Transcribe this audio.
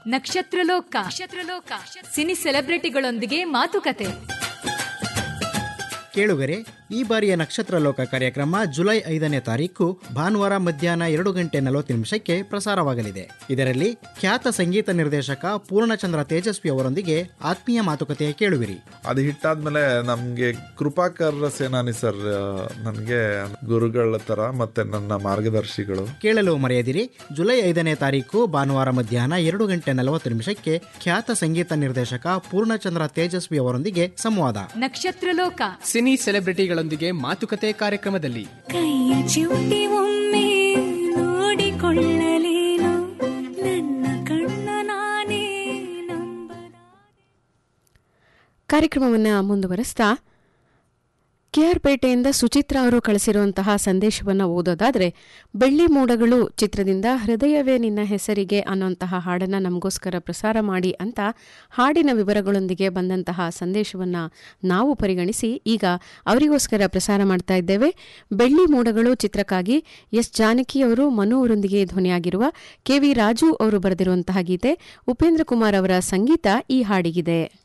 ನಕ್ಷತ್ರಲೋಕ ನಕ್ಷತ್ರಲೋಕ cine ಸೆಲೆಬ್ರಿಟಿಗಳೊಂದಿಗೆ ಮಾತುಕತೆ ಕೇಳುಗರೆ ಈ ಬಾರಿಯ ನಕ್ಷತ್ರ ಲೋಕ ಕಾರ್ಯಕ್ರಮ ಜುಲೈ ಐದನೇ ತಾರೀಕು ಭಾನುವಾರ ಮಧ್ಯಾಹ್ನ ಎರಡು ಗಂಟೆ ನಲವತ್ತು ನಿಮಿಷಕ್ಕೆ ಪ್ರಸಾರವಾಗಲಿದೆ ಇದರಲ್ಲಿ ಖ್ಯಾತ ಸಂಗೀತ ನಿರ್ದೇಶಕ ಪೂರ್ಣಚಂದ್ರ ತೇಜಸ್ವಿ ಅವರೊಂದಿಗೆ ಆತ್ಮೀಯ ಮಾತುಕತೆ ಕೇಳುವಿರಿ ಅದು ಹಿಟ್ಟಾದ್ಮೇಲೆ ನಮ್ಗೆ ಕೃಪಾಕರ್ ಸೇನಾನಿ ಸರ್ ನನಗೆ ಗುರುಗಳ ತರ ಮತ್ತೆ ನನ್ನ ಮಾರ್ಗದರ್ಶಿಗಳು ಕೇಳಲು ಮರೆಯದಿರಿ ಜುಲೈ ಐದನೇ ತಾರೀಕು ಭಾನುವಾರ ಮಧ್ಯಾಹ್ನ ಎರಡು ಗಂಟೆ ನಲವತ್ತು ನಿಮಿಷಕ್ಕೆ ಖ್ಯಾತ ಸಂಗೀತ ನಿರ್ದೇಶಕ ಪೂರ್ಣಚಂದ್ರ ತೇಜಸ್ವಿ ಅವರೊಂದಿಗೆ ಸಂವಾದ ನಕ್ಷತ್ರಲೋಕ ಸಿನಿ ಸೆಲೆಬ್ರಿಟಿಗಳೊಂದಿಗೆ ಮಾತುಕತೆ ಕಾರ್ಯಕ್ರಮದಲ್ಲಿ ಕೈಯ ಚಿವುಟಿ ಒಮ್ಮೆ ನೋಡಿಕೊಳ್ಳಲೇನು ನನ್ನ ಕಣ್ಣ ನಾನೇ ನಂಬಲ ಕಾರ್ಯಕ್ರಮವನ್ನು ಮುಂದುವರಿಸ್ತಾ ಕೆಆರ್ ಪೇಟೆಯಿಂದ ಸುಚಿತ್ರಾ ಅವರು ಕಳಿಸಿರುವಂತಹ ಸಂದೇಶವನ್ನು ಓದೋದಾದ್ರೆ ಬೆಳ್ಳಿ ಮೋಡಗಳು ಚಿತ್ರದಿಂದ ಹೃದಯವೇ ನಿನ್ನ ಹೆಸರಿಗೆ ಅನ್ನುವಂತಹ ಹಾಡನ್ನು ನಮಗೋಸ್ಕರ ಪ್ರಸಾರ ಮಾಡಿ ಅಂತ ಹಾಡಿನ ವಿವರಗಳೊಂದಿಗೆ ಬಂದಂತಹ ಸಂದೇಶವನ್ನು ನಾವು ಪರಿಗಣಿಸಿ ಈಗ ಅವರಿಗೋಸ್ಕರ ಪ್ರಸಾರ ಮಾಡ್ತಾ ಇದ್ದೇವೆ ಬೆಳ್ಳಿ ಮೋಡಗಳು ಚಿತ್ರಕ್ಕಾಗಿ ಎಸ್ ಜಾನಕಿ ಅವರು ಮನು ಅವರೊಂದಿಗೆ ಧ್ವನಿಯಾಗಿರುವ ಕೆವಿ ರಾಜು ಅವರು ಬರೆದಿರುವಂತಹ ಗೀತೆ ಉಪೇಂದ್ರ ಕುಮಾರ್ ಅವರ ಸಂಗೀತ ಈ ಹಾಡಿಗಿದೆ